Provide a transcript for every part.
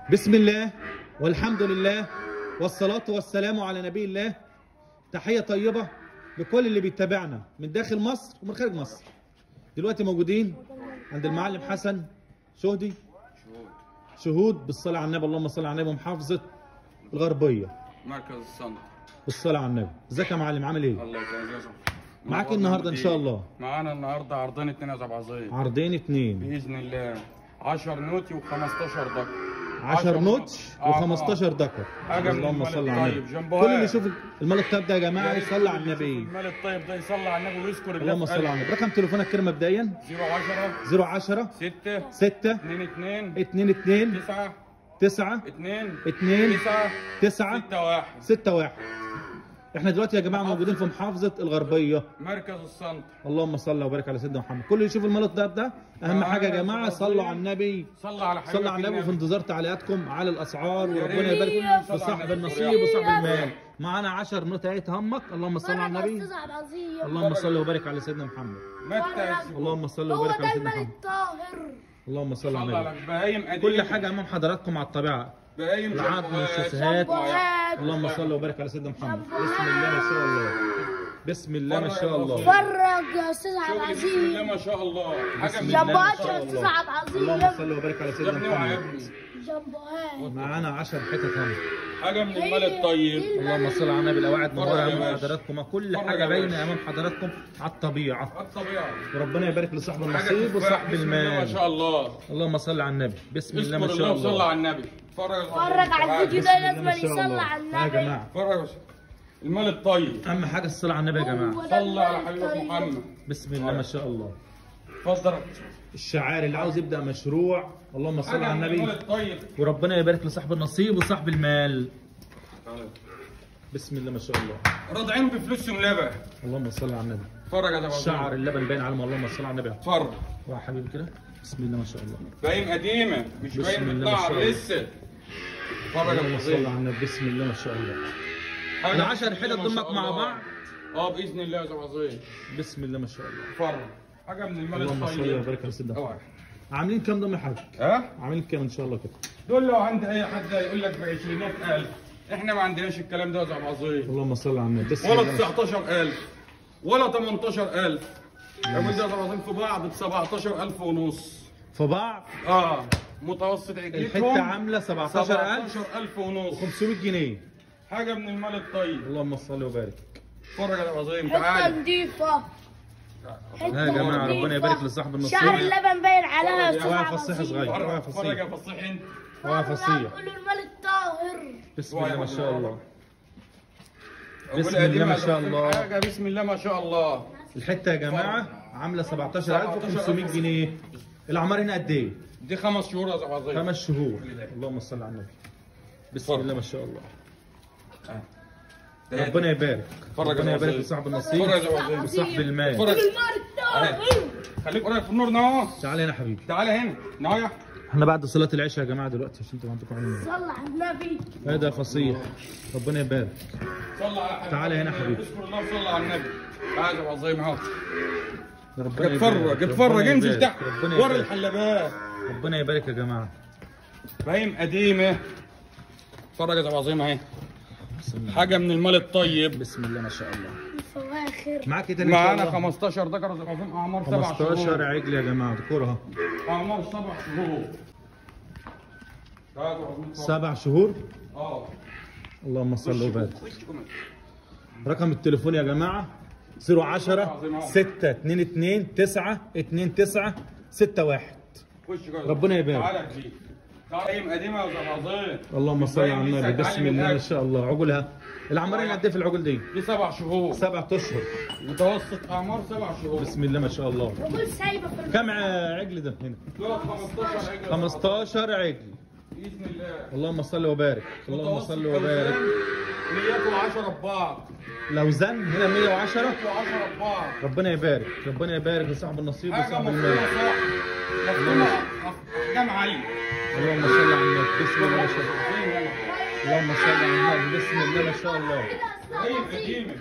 بسم الله والحمد لله والصلاة والسلام على نبي الله تحية طيبة لكل اللي بيتابعنا من داخل مصر ومن خارج مصر دلوقتي موجودين عند المعلم حسن شهدي شهود بالصلاة على النبي اللهم صل على النبي ومحافظة الغربية مركز الصنع بالصلاة على النبي ازيك يا معلم عامل ايه؟ الله يجزاك معاك النهارده ان شاء الله معانا النهارده عرضين اتنين يا زعب عظيم عرضين اتنين باذن الله 10 نوتي و15 دقيقه 10 نوتش آه. و15 دكر حاجة من اللهم المال صل على الطيب. النبي جنبها كل اللي يشوف المال الطيب ده يا جماعه يصلي على النبي المال الطيب ده يصلي على النبي ويذكر الله اللهم صل على النبي رقم تليفونك كده مبدئيا 010 010 6 6 2 2 22 9 9 2 2 9 9 6 1 6 1 احنا دلوقتي يا جماعه موجودين في محافظه الغربيه مركز الصنع اللهم صل وبارك على سيدنا محمد كل اللي يشوف المال الطيب ده اهم حاجه يا جماعه صلوا على النبي صلى على حبيبك صلى على النبي وفي انتظار تعليقاتكم على الاسعار يا وربنا ريت. يبارك صلى على بصاحب النبي. النصيب وصاحب المال معانا 10 نوت اهي تهمك اللهم صل على النبي اللهم صل وبارك على سيدنا محمد متى اللهم صل هو وبارك ده على سيدنا المال محمد الطاهر اللهم صل صلى على النبي على بهايم قديم كل حاجه امام حضراتكم على الطبيعه بهايم العظم شبهات. والشسهات شبهات. اللهم صل وبارك على سيدنا محمد بسم الله ما شاء الله بسم الله ما شاء الله فرج يا استاذ عبد شغل بسم الله العزيز ما شاء الله حاجه بسم من الله ما جنبهات شاء يا استاذ الله. عبد اللهم العزيز صل وبارك على يا سيدنا ابني ويا محمد ابني جنبهات معانا 10 حتت هم حاجه من المال الطيب اللهم صل على النبي القواعد فرج منوره يا امام باشا. حضراتكم كل فرج حاجه يا باينه باشا. امام حضراتكم على الطبيعه الطبيعه وربنا يبارك لصاحب حاجه النصيب تفاح. وصاحب بسم الله ما المال شاء الله اللهم صل على النبي بسم الله اذكر ما الله شاء وصلى الله على النبي فرج فرج على الفيديو بسم ده الله ما لازم شاء يصلي الله على يا النبي جماعه فرج المال الطيب اهم حاجه الصلاه على النبي يا جماعه هو ده صلى على المال حبيبك الطيب. محمد بسم الله ما شاء الله اتفضل الشعار اللي عاوز يبدا مشروع اللهم صل حاجه على من المال النبي الطيب وربنا يبارك لصاحب النصيب وصاحب المال بسم الله ما شاء الله راضعين بفلوسهم لبن اللهم صل على النبي فرج يا شعر اللبن باين على اللهم صل على النبي فرج يا حبيبي كده بسم الله ما شاء الله باين قديمه مش بسم باين الله ما شاء بتطلع الله. لسه فرج اللهم يا صل على عظيم النبي بسم الله ما شاء الله حاجة العشر بسم الله حتت ما شاء ضمك مع الله. بعض اه باذن الله يا عظيم بسم الله ما شاء الله فرج حاجه من المال اللهم صل الطيب وبارك على سيدنا اوعى. عاملين كام ضم يا حاج؟ ها عاملين كام ان شاء الله كده؟ دول لو عند اي حد يقول لك ب 20000 احنا ما عندناش الكلام ده يا زعم عظيم اللهم صل على النبي بسم ولا الله ما شاء 19000 ولا 18000 لو انت يا زعم عظيم في بعض ب 17000 ونص في بعض اه متوسط عجلتهم الحته عامله 17000 17000 ونص 500 جنيه حاجه من المال الطيب اللهم صل وبارك اتفرج يا زعم عظيم حته تعال نضيفه ها يا جماعه ربنا يبارك لصاحب النصيب شعر اللبن باين عليها يا استاذ اوعى عبد فصيح العزيز صغير اوعى اتفرج اتفرج يا فصيح فصيح انت اوعى فصيح قولوا المال الطاهر بسم الله ما شاء الله أقول بسم الله قديم ما يا شاء فصيح الله. حاجه بسم الله ما شاء الله الحته يا جماعه عامله 17500 جنيه الاعمار هنا قد ايه؟ دي خمس شهور يا زعم عظيم خمس شهور اللهم صل على النبي بسم اتفضل. الله ما شاء الله ده ربنا يبارك اتفرج يا ربنا يبارك عظيم. لصاحب اتفرج النصيب يا زعم عظيم وصاحب المال اتفرج. المال الطاهر خليك قريب في النور ده تعالى هنا يا حبيبي تعالى هنا نايا احنا بعد صلاه العشاء يا جماعه دلوقتي عشان تبقوا عندكم علم صلى على النبي هذا فصيح ربنا يبارك صلى على حبيبي تعالى هنا حبيبي. اذكر الله وصلى على النبي تعالى يا عظيم اهو ربنا اتفرج يبارك. اتفرج ربنا انزل يبارك. تحت ربنا ورا يبارك الحلبات ربنا يبارك يا جماعه فاهم قديمه اتفرج يا عظيم اهي بسم الله حاجه من المال الطيب بسم الله ما شاء الله الفواخر معاك ايه تاني ان شاء معانا الله 15 ذكر يا عظيم اعمار سبع 15 شهور عجل يا جماعه ذكورها اعمار سبع شهور تعالى يا عظيم. سبع شهور اه اللهم صل وبارك خش كمان. رقم التليفون يا جماعه 010 6 2 2 9 2 9 6 1 خش كده. ربنا يبارك. تعالى يا جديد تعالى قيم قديمه يا زعم عظيم اللهم صل على النبي باين بسم لسه الله ما تعلم شاء الله عقولها العمارين قد ايه في العقول دي؟ دي سبع شهور سبع اشهر متوسط اعمار سبع شهور بسم الله ما شاء الله وقول سايبه في كم عجل ده هنا؟ دول 15 عجل 15 عجل باذن الله اللهم صل وبارك اللهم صل وبارك 110 ببعض لوزان هنا 110 110 ببعض ربنا يبارك ربنا يبارك لصاحب النصيب حاجه وصاحب مفهومه المال صح مفهومه احكام عاليه اللهم صل على النبي بسم الله ما شاء الله اللهم صل على النبي بسم الله ما شاء الله هي قديمه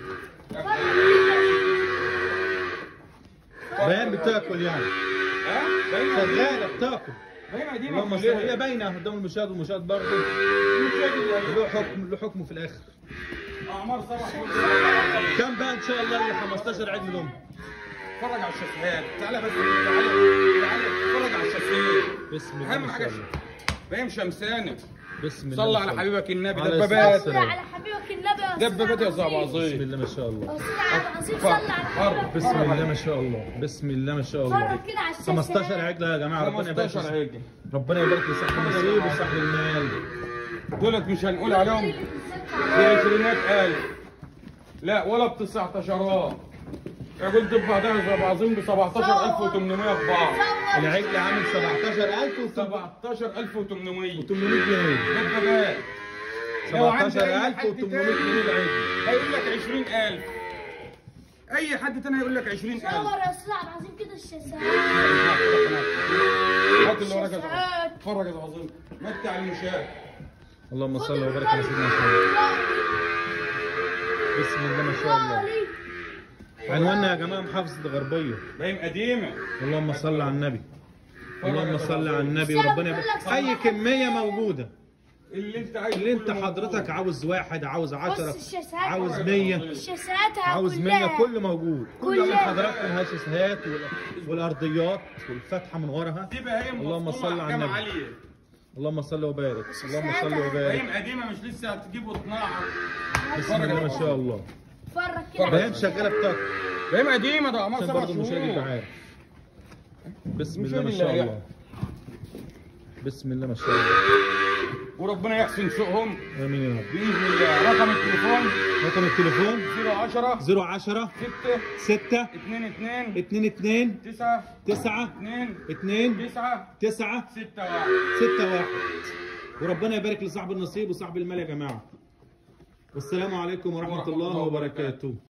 بيان بتاكل يعني ها باين شغاله بتاكل باينه دي اللهم صل هي باينه قدام المشاهد والمشاهد برضه له حكم له حكمه في الاخر اعمار سبع كم بقى ان شاء الله ل 15 عيد ميلاد اتفرج على الشاشات تعالى بس تعالى تعالى اتفرج على الشاشات بسم الله اهم ما حاجه شاء الله فاهم شمسانه بسم الله صلى ما على شاء الله. حبيبك النبي عليه دبابات الصلاة صل على حبيبك النبي يا أستاذ دبابات يا صاحب عبد العزيز. بسم عظيم الله ما شاء الله أستاذ عبد العزيز صل على حبيبك بسم الله ما شاء الله بسم الله ما شاء الله فرج كده على الشاشة 15 عجله يا جماعه ربنا يبارك 15 عجل ربنا يبارك في صاحب النصيب وصاحب المال دولت مش هنقول عليهم في عشرينات ألف لا ولا ب 19 عقول دبها ده يا عظيم ب 17800 في بعض العجل عامل 17000 و 17800 800 جنيه دبابات لو عندي أي حد 17800 تاني جنيه العجل هيقول لك 20000 اي حد تاني هيقول لك 20000 صور يا أستاذ عبد العزيز كده الشاشات هات اللي وراك يا الشاشات. عظيم. اتفرج يا عظيم متع المشاهد اللهم صل وبارك على سيدنا محمد بسم الله ما شاء الله عنواننا يا جماعه محافظه الغربيه باين قديمه اللهم صل على النبي اللهم صل على النبي وربنا يبارك اي كميه موجوده اللي انت عايزه اللي انت كله حضرتك موجود. عاوز واحد عاوز عشرة بص الشاشات. عاوز مية الشاشات عاوز كلها. مية كله موجود كله من كلها. حضراتكم الهاشسات وال- والارضيات والفتحه من وراها دي بهايم اللهم مفصولة صل على أحكام النبي. عالية اللهم صل وبارك اللهم صل وبارك بهايم قديمة مش لسه هتجيبوا صناعة بسم الله ما شاء الله فرج كده بهايم شغاله بتاعتك بهايم قديمة ده أعمار عشان سبع برضه المشاهد يبقى شهور عارف بسم مش الله ما اللي شاء هي- الله بسم الله ما شاء الله وربنا يحسن سوقهم امين يا رب بإذن الله رقم التليفون رقم التليفون 010 010 6 6 2 2 2 2 9 9 2 2 9 9 6 1 6 1 وربنا يبارك لصاحب النصيب وصاحب المال يا جماعه والسلام عليكم ورحمه الله وبركاته